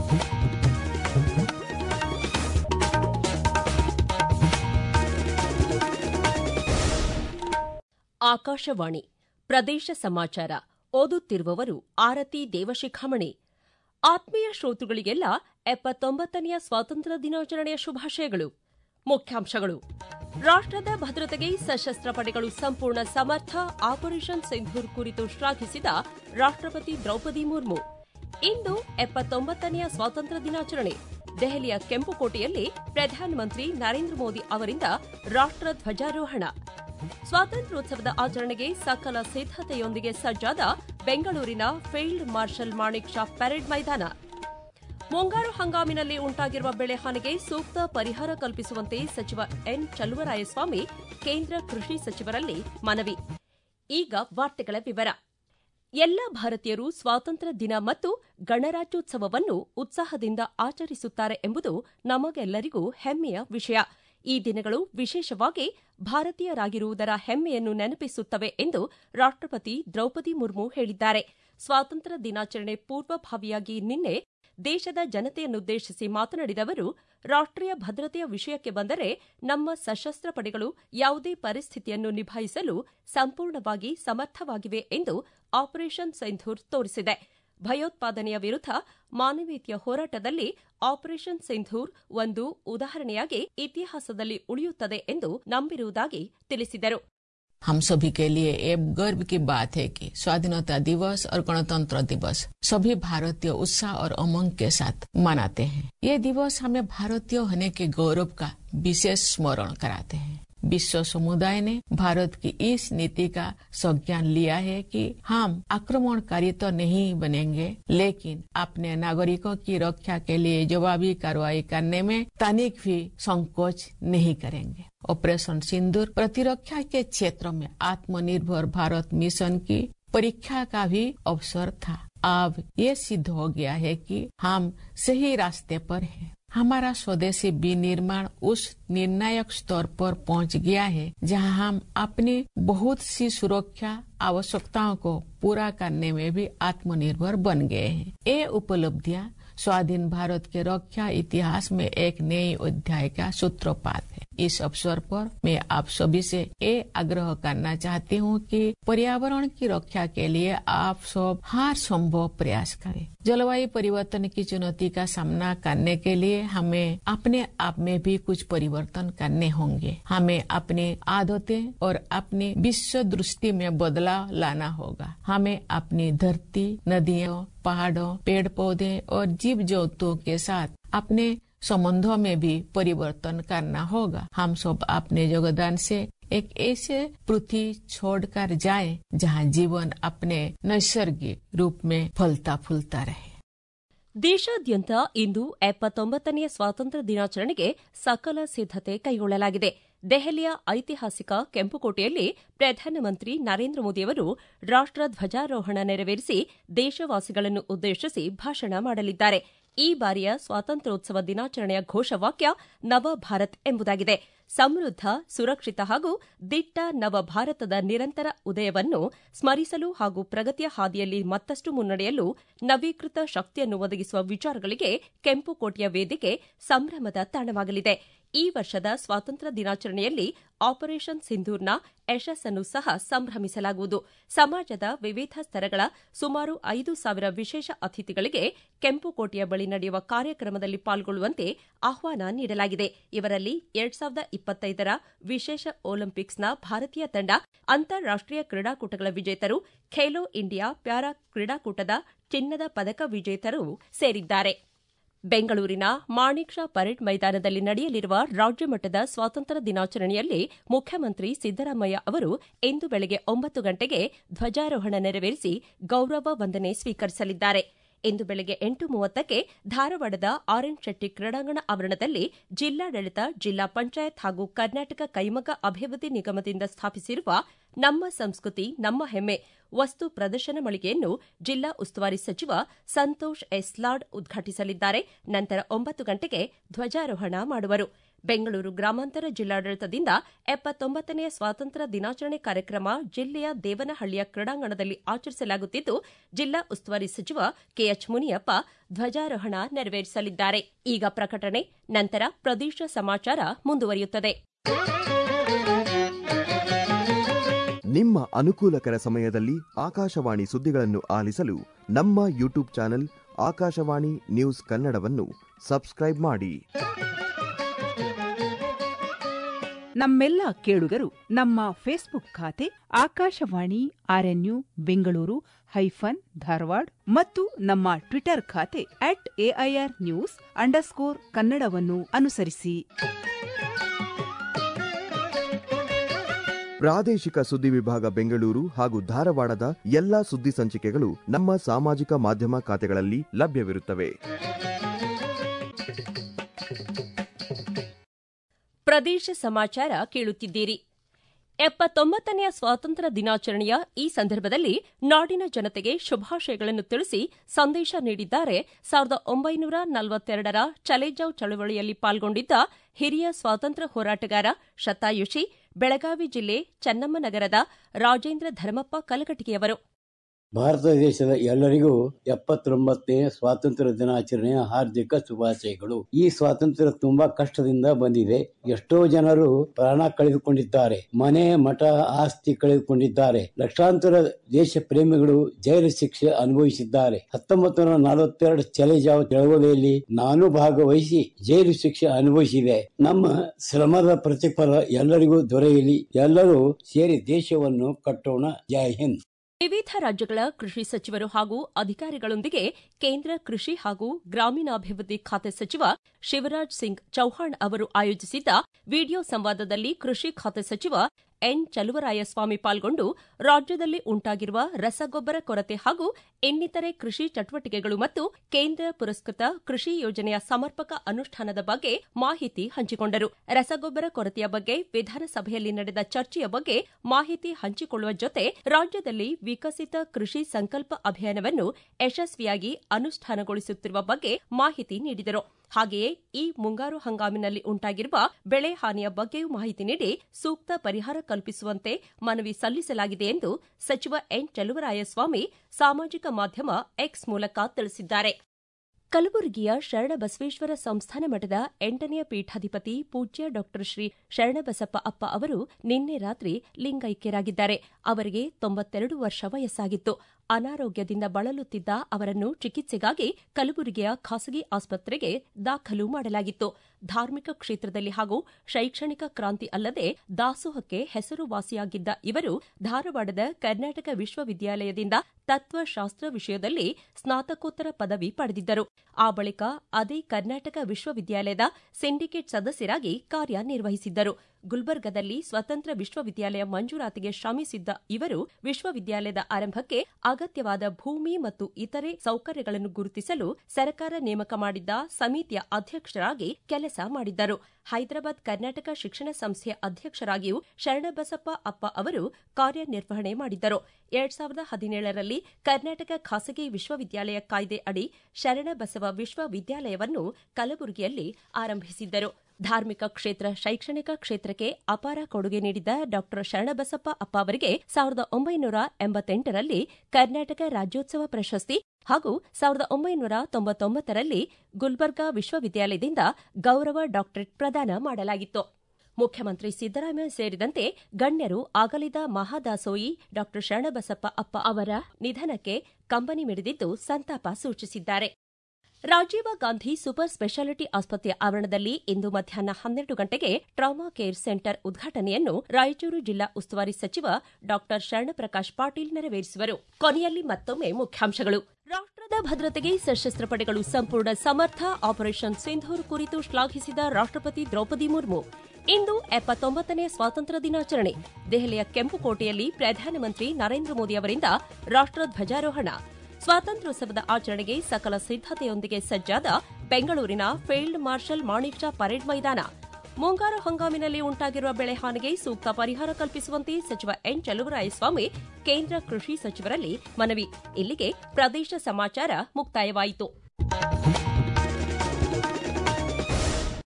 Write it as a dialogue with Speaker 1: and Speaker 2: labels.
Speaker 1: ಆಕಾಶವಾಣಿ ಪ್ರದೇಶ ಸಮಾಚಾರ ಓದುತ್ತಿರುವವರು ಆರತಿ ದೇವಶಿಖಾಮಣಿ ಆತ್ಮೀಯ ಶ್ರೋತೃಗಳಿಗೆಲ್ಲ ಎಪ್ಪತ್ತೊಂಬತ್ತನೆಯ ಸ್ವಾತಂತ್ರ್ಯ ದಿನಾಚರಣೆಯ ಶುಭಾಶಯಗಳು ಮುಖ್ಯಾಂಶಗಳು ರಾಷ್ಟದ ಭದ್ರತೆಗೆ ಸಶಸ್ತ್ರ ಪಡೆಗಳು ಸಂಪೂರ್ಣ ಸಮರ್ಥ ಆಪರೇಷನ್ ಸಿಂಧೂರ್ ಕುರಿತು ಶ್ಲಾಘಿಸಿದ ರಾಷ್ಟಪತಿ ದ್ರೌಪದಿ ಮುರ್ಮು ಇಂದು ಎಪ್ಪತ್ತೊಂಬತ್ತನೆಯ ಸ್ವಾತಂತ್ರ್ಯ ದಿನಾಚರಣೆ ದೆಹಲಿಯ ಕೆಂಪುಕೋಟೆಯಲ್ಲಿ ಪ್ರಧಾನಮಂತ್ರಿ ನರೇಂದ್ರ ಮೋದಿ ಅವರಿಂದ ರಾಷ್ಟ ಧ್ವಜಾರೋಹಣ ಸ್ವಾತಂತ್ರ್ಯೋತ್ಸವದ ಆಚರಣೆಗೆ ಸಕಲ ಸಿದ್ದತೆಯೊಂದಿಗೆ ಸಜ್ಜಾದ ಬೆಂಗಳೂರಿನ field marshal Manekshaw parade ಮೈದಾನ ಮುಂಗಾರು ಹಂಗಾಮಿನಲ್ಲಿ ಉಂಟಾಗಿರುವ ಬೆಳೆ ಹಾನಿಗೆ ಸೂಕ್ತ ಪರಿಹಾರ ಕಲ್ಪಿಸುವಂತೆ ಸಚಿವ ಎನ್ ಚಲುವರಾಯಸ್ವಾಮಿ ಕೇಂದ್ರ ಕೃಷಿ ಸಚಿವರಲ್ಲಿ ಮನವಿ ಈಗ ವಾರ್ತೆಗಳ ವಿವರ ಎಲ್ಲ ಭಾರತೀಯರು ಸ್ವಾತಂತ್ರ್ಯ ದಿನ ಮತ್ತು ಗಣರಾಜ್ಯೋತ್ಸವವನ್ನು ಉತ್ಸಾಹದಿಂದ ಆಚರಿಸುತ್ತಾರೆ ಎಂಬುದು ನಮಗೆಲ್ಲರಿಗೂ ಹೆಮ್ಮೆಯ ವಿಷಯ ಈ ದಿನಗಳು ವಿಶೇಷವಾಗಿ ಭಾರತೀಯರಾಗಿರುವುದರ ಹೆಮ್ಮೆಯನ್ನು ನೆನಪಿಸುತ್ತವೆ ಎಂದು ರಾಷ್ಟಪತಿ ದ್ರೌಪದಿ ಮುರ್ಮು ಹೇಳಿದ್ದಾರೆ ಸ್ವಾತಂತ್ರ್ಯ ದಿನಾಚರಣೆ ಪೂರ್ವಭಾವಿಯಾಗಿ ನಿನ್ನೆ ದೇಶದ ಜನತೆಯನ್ನುದ್ದೇಶಿಸಿ ಮಾತನಾಡಿದ ಅವರು ರಾಷ್ಟೀಯ ಭದ್ರತೆಯ ವಿಷಯಕ್ಕೆ ಬಂದರೆ ನಮ್ಮ ಸಶಸ್ತ್ರ ಪಡೆಗಳು ಯಾವುದೇ ಪರಿಸ್ಥಿತಿಯನ್ನು ನಿಭಾಯಿಸಲು ಸಂಪೂರ್ಣವಾಗಿ ಸಮರ್ಥವಾಗಿವೆ ಎಂದು ಆಪರೇಷನ್ ಸಿಂಧೂರ್ ತೋರಿಸಿದೆ ಭಯೋತ್ಪಾದನೆಯ ವಿರುದ್ಧ ಮಾನವೀಯತೆಯ ಹೋರಾಟದಲ್ಲಿ ಆಪರೇಷನ್ ಸಿಂಧೂರ್ ಒಂದು ಉದಾಹರಣೆಯಾಗಿ ಇತಿಹಾಸದಲ್ಲಿ ಉಳಿಯುತ್ತದೆ ಎಂದು ನಂಬಿರುವುದಾಗಿ ತಿಳಿಸಿದರು
Speaker 2: हम सभी के लिए एक गर्व की बात है कि स्वाधीनता दिवस और गणतंत्र दिवस सभी भारतीय उत्साह और उमंग के साथ मनाते हैं ये दिवस हमें भारतीय होने के गौरव का विशेष स्मरण कराते हैं विश्व समुदाय ने भारत की इस नीति का संज्ञान लिया है कि हम आक्रमणकारी तो नहीं बनेंगे लेकिन अपने नागरिकों की रक्षा के लिए जवाबी कार्रवाई करने में तनिक भी संकोच नहीं करेंगे ऑपरेशन सिंदूर प्रतिरक्षा के क्षेत्र में आत्मनिर्भर भारत मिशन की परीक्षा का भी अवसर था अब ये सिद्ध हो गया है कि हम सही रास्ते पर हैं। हमारा स्वदेशी विनिर्माण उस निर्णायक स्तर पर पहुंच गया है जहां हम अपनी बहुत सी सुरक्षा आवश्यकताओं को पूरा करने में भी आत्मनिर्भर बन गए हैं ये उपलब्धियां स्वाधीन भारत के रक्षा इतिहास में एक नई अध्याय का सूत्रपात है इस अवसर पर मैं आप सभी से ये आग्रह करना चाहती हूँ कि पर्यावरण की रक्षा के लिए आप सब हर संभव प्रयास करें जलवायु परिवर्तन की चुनौती का सामना करने के लिए हमें अपने आप में भी कुछ परिवर्तन करने होंगे हमें अपनी आदतें और अपनी विश्व दृष्टि में बदलाव लाना होगा हमें अपनी धरती नदियों पहाड़ों पेड़ पौधे और जीव जंतुओं के साथ अपने संबंधों में भी परिवर्तन करना होगा हम सब अपने योगदान से एक ऐसे पृथ्वी छोड़कर जाए जहाँ जीवन अपने नैसर्गिक रूप में फलता फूलता रहे
Speaker 1: ದೇಶಾದ್ಯಂತ ಇಂದು ಎಪ್ಪತ್ತೊಂಬತ್ತನೆಯ ಸ್ವಾತಂತ್ರ್ಯ ದಿನಾಚರಣೆಗೆ ಸಕಲ ಸಿದ್ದತೆ ಕೈಗೊಳ್ಳಲಾಗಿದೆ ದೆಹಲಿಯ ಐತಿಹಾಸಿಕ ಕೆಂಪುಕೋಟೆಯಲ್ಲಿ ಪ್ರಧಾನಮಂತ್ರಿ ನರೇಂದ್ರ ಮೋದಿಯವರು ರಾಷ್ಟ ಧ್ವಜಾರೋಹಣ ನೆರವೇರಿಸಿ ದೇಶವಾಸಿಗಳನ್ನು ಉದ್ದೇಶಿಸಿ ಭಾಷಣ ಮಾಡಲಿದ್ದಾರೆ ಈ ಬಾರಿಯ ಸ್ವಾತಂತ್ರ್ಯೋತ್ಸವ ದಿನಾಚರಣೆಯ ಘೋಷವಾಕ್ಯ ನವ ಭಾರತ್ ಎಂಬುದಾಗಿದೆ ಸಮೃದ್ಧ ಸುರಕ್ಷಿತ ಹಾಗೂ ದಿಟ್ಟ ನವ ಭಾರತದ ನಿರಂತರ ಉದಯವನ್ನು ಸ್ಮರಿಸಲು ಹಾಗೂ ಪ್ರಗತಿಯ ಹಾದಿಯಲ್ಲಿ ಮತ್ತಷ್ಟು ಮುನ್ನಡೆಯಲು ನವೀಕೃತ ಶಕ್ತಿಯನ್ನು ಒದಗಿಸುವ ವಿಚಾರಗಳಿಗೆ ಕೆಂಪುಕೋಟೆಯ ವೇದಿಕೆ ಸಂಭ್ರಮದ ತಾಣವಾಗಲಿದೆ ಈ ವರ್ಷದ ಸ್ವಾತಂತ್ರ್ಯ ದಿನಾಚರಣೆಯಲ್ಲಿ ಆಪರೇಷನ್ ಸಿಂಧೂರ್ನ ಯಶಸ್ಸನ್ನು ಸಹ ಸಂಭ್ರಮಿಸಲಾಗುವುದು ಸಮಾಜದ ವಿವಿಧ ಸ್ತರಗಳ ಸುಮಾರು ಐದು ಸಾವಿರ ವಿಶೇಷ ಅತಿಥಿಗಳಿಗೆ ಕೆಂಪುಕೋಟೆಯ ಬಳಿ ನಡೆಯುವ ಕಾರ್ಯಕ್ರಮದಲ್ಲಿ ಪಾಲ್ಗೊಳ್ಳುವಂತೆ ಆಹ್ವಾನ ನೀಡಲಾಗಿದೆ ಇವರಲ್ಲಿ ಎರಡ್ ಸಾವಿರದ ಇಪ್ಪತ್ತೈದರ ವಿಶೇಷ ಒಲಿಂಪಿಕ್ಸ್ನ ಭಾರತೀಯ ತಂಡ ಅಂತಾರಾಷ್ಟೀಯ ಕ್ರೀಡಾಕೂಟಗಳ ವಿಜೇತರು ಖೇಲೋ ಇಂಡಿಯಾ ಪ್ಯಾರಾ ಕ್ರೀಡಾಕೂಟದ ಚಿನ್ನದ ಪದಕ ವಿಜೇತರು ಸೇರಿದ್ದಾರೆ ಬೆಂಗಳೂರಿನ ಮಾಣಿಕ್ ಶಾ ಪರೇಡ್ ಮೈದಾನದಲ್ಲಿ ನಡೆಯಲಿರುವ ರಾಜ್ಯಮಟ್ಟದ ಸ್ವಾತಂತ್ರ್ಯ ದಿನಾಚರಣೆಯಲ್ಲಿ ಮುಖ್ಯಮಂತ್ರಿ ಸಿದ್ದರಾಮಯ್ಯ ಅವರು ಇಂದು ಬೆಳಗ್ಗೆ ಒಂಬತ್ತು ಗಂಟೆಗೆ ಧ್ವಜಾರೋಹಣ ನೆರವೇರಿಸಿ ಗೌರವ ವಂದನೆ ಸ್ವೀಕರಿಸಲಿದ್ದಾರೆ ಇಂದು ಬೆಳಗ್ಗೆ ಎಂಟು ಮೂವತ್ತಕ್ಕೆ ಧಾರವಾಡದ ಆರ್ಎನ್ ಶೆಟ್ಟಿ ಕ್ರೀಡಾಂಗಣ ಆವರಣದಲ್ಲಿ ಜಿಲ್ಲಾಡಳಿತ ಜಿಲ್ಲಾ ಪಂಚಾಯತ್ ಹಾಗೂ ಕರ್ನಾಟಕ ಕೈಮಗ್ಗ ಅಭಿವೃದ್ಧಿ ನಿಗಮದಿಂದ ಸ್ಥಾಪಿಸಿರುವ ನಮ್ಮ ಸಂಸ್ಕೃತಿ ನಮ್ಮ ಹೆಮ್ಮೆ ವಸ್ತು ಪ್ರದರ್ಶನ ಮಳಿಗೆಯನ್ನು ಜಿಲ್ಲಾ ಉಸ್ತುವಾರಿ ಸಚಿವ ಸಂತೋಷ್ ಎಸ್ ಲಾಡ್ ಉದ್ಘಾಟಿಸಲಿದ್ದಾರೆ ನಂತರ ಒಂಬತ್ತು ಗಂಟೆಗೆ ಧ್ವಜಾರೋಹಣ ಮಾಡುವರು ಬೆಂಗಳೂರು ಗ್ರಾಮಾಂತರ ಜಿಲ್ಲಾಡಳಿತದಿಂದ ಎಪ್ಪತ್ತೊಂಬತ್ತನೆಯ ಸ್ವಾತಂತ್ರ್ಯ ದಿನಾಚರಣೆ ಕಾರ್ಯಕ್ರಮ ಜಿಲ್ಲೆಯ ದೇವನಹಳ್ಳಿಯ ಕ್ರೀಡಾಂಗಣದಲ್ಲಿ ಆಚರಿಸಲಾಗುತ್ತಿದ್ದು ಜಿಲ್ಲಾ ಉಸ್ತುವಾರಿ ಸಚಿವ ಕೆಎಚ್ ಮುನಿಯಪ್ಪ ಧ್ವಜಾರೋಹಣ ನೆರವೇರಿಸಲಿದ್ದಾರೆ ಈಗ ಪ್ರಕಟಣೆ ನಂತರ ಪ್ರದೇಶ ಸಮಾಚಾರ ಮುಂದುವರಿಯುತ್ತದೆ
Speaker 3: ನಿಮ್ಮ ಅನುಕೂಲಕರ ಸಮಯದಲ್ಲಿ ಆಕಾಶವಾಣಿ ಸುದ್ದಿಗಳನ್ನು ಆಲಿಸಲು ನಮ್ಮ ಯೂಟ್ಯೂಬ್ ಚಾನೆಲ್ ಆಕಾಶವಾಣಿ ನ್ಯೂಸ್ ಕನ್ನಡವನ್ನು ಸಬ್ಸ್ಕ್ರೈಬ್ ಮಾಡಿ
Speaker 4: ನಮ್ಮೆಲ್ಲ ಕೇಳುಗರು ನಮ್ಮ ಫೇಸ್ಬುಕ್ ಖಾತೆ ಆಕಾಶವಾಣಿ ಆರ್ಎನ್ಯು ಬೆಂಗಳೂರು ಹೈಫನ್ ಧಾರವಾಡ ಮತ್ತು ನಮ್ಮ ಟ್ವಿಟರ್ ಖಾತೆ ಅಟ್ ಎಐಆರ್ ನ್ಯೂಸ್ ಅಂಡರ್ಸ್ಕೋರ್ ಕನ್ನಡವನ್ನು ಅನುಸರಿಸಿ
Speaker 3: ಪ್ರಾದೇಶಿಕ ಸುದ್ದಿ ವಿಭಾಗ ಬೆಂಗಳೂರು ಹಾಗೂ ಧಾರವಾಡದ ಎಲ್ಲಾ ಸುದ್ದಿ ಸಂಚಿಕೆಗಳು ನಮ್ಮ ಸಾಮಾಜಿಕ ಮಾಧ್ಯಮ ಖಾತೆಗಳಲ್ಲಿ ಲಭ್ಯವಿರುತ್ತವೆ
Speaker 1: ಪ್ರದೇಶ ಸಮಾಚಾರ ಕೇಳುತ್ತಿದ್ದೀರಿ ಎಪ್ಪತ್ತೊಂಬತ್ತನೆಯ ಸ್ವಾತಂತ್ರ್ಯ ದಿನಾಚರಣೆಯ ಈ ಸಂದರ್ಭದಲ್ಲಿ ನಾಡಿನ ಜನತೆಗೆ ಶುಭಾಶಯಗಳನ್ನು ತಿಳಿಸಿ ಸಂದೇಶ ನೀಡಿದ್ದಾರೆ ಸಾವಿರದ ಒಂಬೈನೂರ ನಲವತ್ತೆರಡರ ಚಲೇಜಾವ್ ಚಳವಳಿಯಲ್ಲಿ ಪಾಲ್ಗೊಂಡಿದ್ದ ಹಿರಿಯ ಸ್ವಾತಂತ್ರ್ಯ ಹೋರಾಟಗಾರ ಶತಾಯುಷಿ ಬೆಳಗಾವಿ ಜಿಲ್ಲೆ ಚನ್ನಮ್ಮನಗರದ ರಾಜೇಂದ್ರ ಧರ್ಮಪ್ಪ ಕಲಘಟಗಿಯವರು
Speaker 5: ಭಾರತ ದೇಶದ ಎಲ್ಲರಿಗೂ ಎಪ್ಪತ್ತೊಂಬತ್ತನೇ ಸ್ವಾತಂತ್ರ್ಯ ದಿನಾಚರಣೆಯ ಹಾರ್ದಿಕ ಶುಭಾಶಯಗಳು ಈ ಸ್ವಾತಂತ್ರ್ಯ ತುಂಬಾ ಕಷ್ಟದಿಂದ ಬಂದಿದೆ ಎಷ್ಟೋ ಜನರು ಪ್ರಾಣ ಕಳೆದುಕೊಂಡಿದ್ದಾರೆ ಮನೆ ಮಠ ಆಸ್ತಿ ಕಳೆದುಕೊಂಡಿದ್ದಾರೆ ಲಕ್ಷಾಂತರ ದೇಶ ಪ್ರೇಮಿಗಳು ಜೈಲು ಶಿಕ್ಷೆ ಅನುಭವಿಸಿದ್ದಾರೆ ಹತ್ತೊಂಬತ್ತು ನೂರ ನಲವತ್ತೆರಡು ಚಲೆಜಾವ್ ಚಳವಳಿಯಲ್ಲಿ ನಾನು ಭಾಗವಹಿಸಿ ಜೈಲು ಶಿಕ್ಷೆ ಅನುಭವಿಸಿದೆ ನಮ್ಮ ಶ್ರಮದ ಪ್ರತಿಫಲ ಎಲ್ಲರಿಗೂ ದೊರೆಯಲಿ ಎಲ್ಲರೂ ಸೇರಿ ದೇಶವನ್ನು ಕಟ್ಟೋಣ ಜೈ ಹಿಂದ್
Speaker 1: ವಿವಿಧ ರಾಜ್ಯಗಳ ಕೃಷಿ ಸಚಿವರು ಹಾಗೂ ಅಧಿಕಾರಿಗಳೊಂದಿಗೆ ಕೇಂದ್ರ ಕೃಷಿ ಹಾಗೂ ಗ್ರಾಮೀಣಾಭಿವೃದ್ಧಿ ಖಾತೆ ಸಚಿವ ಶಿವರಾಜ್ ಸಿಂಗ್ ಚೌಹಾಣ್ ಅವರು ಆಯೋಜಿಸಿದ್ದ ವಿಡಿಯೋ ಸಂವಾದದಲ್ಲಿ ಕೃಷಿ ಖಾತೆ ಸಚಿವ ಎನ್ ಚಲುವರಾಯಸ್ವಾಮಿ ಪಾಲ್ಗೊಂಡು ರಾಜ್ಯದಲ್ಲಿ ಉಂಟಾಗಿರುವ ರಸಗೊಬ್ಬರ ಕೊರತೆ ಹಾಗೂ ಇನ್ನಿತರೆ ಕೃಷಿ ಚಟುವಟಿಕೆಗಳು ಮತ್ತು ಕೇಂದ್ರ ಪುರಸ್ಕೃತ ಕೃಷಿ ಯೋಜನೆಯ ಸಮರ್ಪಕ ಅನುಷ್ಠಾನದ ಬಗ್ಗೆ ಮಾಹಿತಿ ಹಂಚಿಕೊಂಡರು ರಸಗೊಬ್ಬರ ಕೊರತೆಯ ಬಗ್ಗೆ ವಿಧಾನಸಭೆಯಲ್ಲಿ ನಡೆದ ಚರ್ಚೆಯ ಬಗ್ಗೆ ಮಾಹಿತಿ ಹಂಚಿಕೊಳ್ಳುವ ಜೊತೆ ರಾಜ್ಯದಲ್ಲಿ ವಿಕಸಿತ ಕೃಷಿ ಸಂಕಲ್ಪ ಅಭಿಯಾನವನ್ನು ಯಶಸ್ವಿಯಾಗಿ ಅನುಷ್ಠಾನಗೊಳಿಸುತ್ತಿರುವ ಬಗ್ಗೆ ಮಾಹಿತಿ ನೀಡಿದರು ಹಾಗೆಯೇ ಈ ಮುಂಗಾರು ಹಂಗಾಮಿನಲ್ಲಿ ಉಂಟಾಗಿರುವ ಬೆಳೆ ಹಾನಿಯ ಬಗ್ಗೆಯೂ ಮಾಹಿತಿ ನೀಡಿ ಸೂಕ್ತ ಪರಿಹಾರ ಕಲ್ಪಿಸುವಂತೆ ಮನವಿ ಸಲ್ಲಿಸಲಾಗಿದೆ ಎಂದು ಸಚಿವ ಎನ್ ಚಲುವರಾಯಸ್ವಾಮಿ ಸಾಮಾಜಿಕ ಮಾಧ್ಯಮ ಎಕ್ಸ್ ಮೂಲಕ ತಿಳಿಸಿದ್ದಾರೆ ಕಲಬುರಗಿಯ ಶರಣಬಸವೇಶ್ವರ ಸಂಸ್ಥಾನ ಮಠದ ಎಂಟನೆಯ ಪೀಠಾಧಿಪತಿ ಪೂಜ್ಯ ಡಾ ಶ್ರೀ ಶರಣಬಸಪ್ಪ ಅಪ್ಪ ಅವರು ನಿನ್ನೆ ರಾತ್ರಿ ಲಿಂಗೈಕ್ಯರಾಗಿದ್ದಾರೆ ಅವರಿಗೆ ತೊಂಬತ್ತೆರಡು ವರ್ಷ ವಯಸ್ಸಾಗಿತ್ತು ಅನಾರೋಗ್ಯದಿಂದ ಬಳಲುತ್ತಿದ್ದ ಅವರನ್ನು ಚಿಕಿತ್ಸೆಗಾಗಿ ಕಲಬುರಗಿಯ ಖಾಸಗಿ ಆಸ್ಪತ್ರೆಗೆ ದಾಖಲು ಮಾಡಲಾಗಿತ್ತು ಧಾರ್ಮಿಕ ಕ್ಷೇತ್ರದಲ್ಲಿ ಹಾಗೂ ಶೈಕ್ಷಣಿಕ ಕ್ರಾಂತಿ ಅಲ್ಲದೆ ದಾಸೋಹಕ್ಕೆ ಹೆಸರುವಾಸಿಯಾಗಿದ್ದ ಇವರು ಧಾರವಾಡದ ಕರ್ನಾಟಕ ವಿಶ್ವವಿದ್ಯಾಲಯದಿಂದ ತತ್ವಶಾಸ್ತ್ರ ವಿಷಯದಲ್ಲಿ ಸ್ನಾತಕೋತ್ತರ ಪದವಿ ಪಡೆದಿದ್ದರು ಆ ಬಳಿಕ ಅದೇ ಕರ್ನಾಟಕ ವಿಶ್ವವಿದ್ಯಾಲಯದ ಸಿಂಡಿಕೇಟ್ ಸದಸ್ಯರಾಗಿ ಕಾರ್ಯನಿರ್ವಹಿಸಿದ್ದರು ಗುಲ್ಬರ್ಗದಲ್ಲಿ ಸ್ವತಂತ್ರ ವಿಶ್ವವಿದ್ಯಾಲಯ ಮಂಜೂರಾತಿಗೆ ಶ್ರಮಿಸಿದ್ದ ಇವರು ವಿಶ್ವವಿದ್ಯಾಲಯದ ಆರಂಭಕ್ಕೆ ಅಗತ್ಯವಾದ ಭೂಮಿ ಮತ್ತು ಇತರೆ ಸೌಕರ್ಯಗಳನ್ನು ಗುರುತಿಸಲು ಸರ್ಕಾರ ನೇಮಕ ಮಾಡಿದ್ದ ಸಮಿತಿಯ ಅಧ್ಯಕ್ಷರಾಗಿ ಕೆಲಸ ಮಾಡಿದ್ದರು ಹೈದರಾಬಾದ್ ಕರ್ನಾಟಕ ಶಿಕ್ಷಣ ಸಂಸ್ಥೆಯ ಅಧ್ಯಕ್ಷರಾಗಿಯೂ ಶರಣಬಸಪ್ಪ ಅಪ್ಪ ಅವರು ಕಾರ್ಯನಿರ್ವಹಣೆ ಮಾಡಿದ್ದರು ಎರಡ್ ಸಾವಿರದ ಹದಿನೇಳರಲ್ಲಿ ಕರ್ನಾಟಕ ಖಾಸಗಿ ವಿಶ್ವವಿದ್ಯಾಲಯ ಕಾಯ್ದೆ ಅಡಿ ಶರಣಬಸವ ವಿಶ್ವವಿದ್ಯಾಲಯವನ್ನು ಕಲಬುರಗಿಯಲ್ಲಿ ಆರಂಭಿಸಿದ್ದರು ಧಾರ್ಮಿಕ ಕ್ಷೇತ್ರ ಶೈಕ್ಷಣಿಕ ಕ್ಷೇತ್ರಕ್ಕೆ ಅಪಾರ ಕೊಡುಗೆ ನೀಡಿದ ಡಾ ಶರಣಬಸಪ್ಪ ಅಪ್ಪ ಅವರಿಗೆ ಸಾವಿರದ ಒಂಬೈನೂರ ಎಂಬತ್ತೆಂಟರಲ್ಲಿ ಕರ್ನಾಟಕ ರಾಜ್ಯೋತ್ಸವ ಪ್ರಶಸ್ತಿ ಹಾಗೂ ಸಾವಿರದ ಒಂಬೈನೂರ ತೊಂಬತ್ತೊಂಬತ್ತರಲ್ಲಿ ಗುಲ್ಬರ್ಗಾ ವಿಶ್ವವಿದ್ಯಾಲಯದಿಂದ ಗೌರವ ಡಾಕ್ಟರೇಟ್ ಪ್ರದಾನ ಮಾಡಲಾಗಿತ್ತು ಮುಖ್ಯಮಂತ್ರಿ ಸಿದ್ದರಾಮಯ್ಯ ಸೇರಿದಂತೆ ಗಣ್ಯರು ಅಗಲಿದ ಮಹಾದಾಸೋಯಿ ಡಾ ಶರಣಬಸಪ್ಪ ಅಪ್ಪ ಅವರ ನಿಧನಕ್ಕೆ ಕಂಬನಿ ಮಿಡಿದಿದ್ದು ಸಂತಾಪ ಸೂಚಿಸಿದ್ದಾರೆ ರಾಜೀವ ಗಾಂಧಿ ಸೂಪರ್ ಸ್ಪೆಷಾಲಿಟಿ ಆಸ್ಪತ್ರೆಯ ಆವರಣದಲ್ಲಿ ಇಂದು ಮಧ್ಯಾಹ್ನ ಹನ್ನೆರಡು ಗಂಟೆಗೆ ಟ್ರಾಮಾ ಕೇರ್ ಸೆಂಟರ್ ಉದ್ಘಾಟನೆಯನ್ನು ರಾಯಚೂರು ಜಿಲ್ಲಾ ಉಸ್ತುವಾರಿ ಸಚಿವ ಡಾ ಶರಣಪ್ರಕಾಶ್ ಪಾಟೀಲ್ ನೆರವೇರಿಸುವರು ಕೊನೆಯಲ್ಲಿ ಮತ್ತೊಮ್ಮೆ ಮುಖ್ಯಾಂಶಗಳು ರಾಷ್ಟದ ಭದ್ರತೆಗೆ ಸಶಸ್ತ್ರ ಪಡೆಗಳು ಸಂಪೂರ್ಣ ಸಮರ್ಥ ಆಪರೇಷನ್ ಸಿಂಧೂರ್ ಕುರಿತು ಶ್ಲಾಘಿಸಿದ ರಾಷ್ಟಪತಿ ದ್ರೌಪದಿ ಮುರ್ಮು ಇಂದು ಎಪ್ಪತ್ತೊಂಬತ್ತನೇ ಸ್ವಾತಂತ್ರ್ಯ ದಿನಾಚರಣೆ ದೆಹಲಿಯ ಕೆಂಪುಕೋಟೆಯಲ್ಲಿ ಪ್ರಧಾನಮಂತ್ರಿ ನರೇಂದ್ರ ಮೋದಿ ಅವರಿಂದ ರಾಷ್ಟಧ್ವಜಾರೋಹಣ ಸ್ವಾತಂತ್ರ್ಯೋತ್ಸವದ ಆಚರಣೆಗೆ ಸಕಲ ಸಿದ್ದತೆಯೊಂದಿಗೆ ಸಜ್ಜಾದ ಬೆಂಗಳೂರಿನ field marshal Manekshaw parade ಮೈದಾನ ಮುಂಗಾರು ಹಂಗಾಮಿನಲ್ಲಿ ಉಂಟಾಗಿರುವ ಬೆಳೆ ಹಾನಿಗೆ ಸೂಕ್ತ ಪರಿಹಾರ ಕಲ್ಪಿಸುವಂತೆ ಸಚಿವ ಎನ್ ಚಲುವರಾಯಸ್ವಾಮಿ ಕೇಂದ್ರ ಕೃಷಿ ಸಚಿವರಲ್ಲಿ ಮನವಿ ಇಲ್ಲಿಗೆ ಪ್ರದೇಶ ಸಮಾಚಾರ ಮುಕ್ತಾಯವಾಯಿತು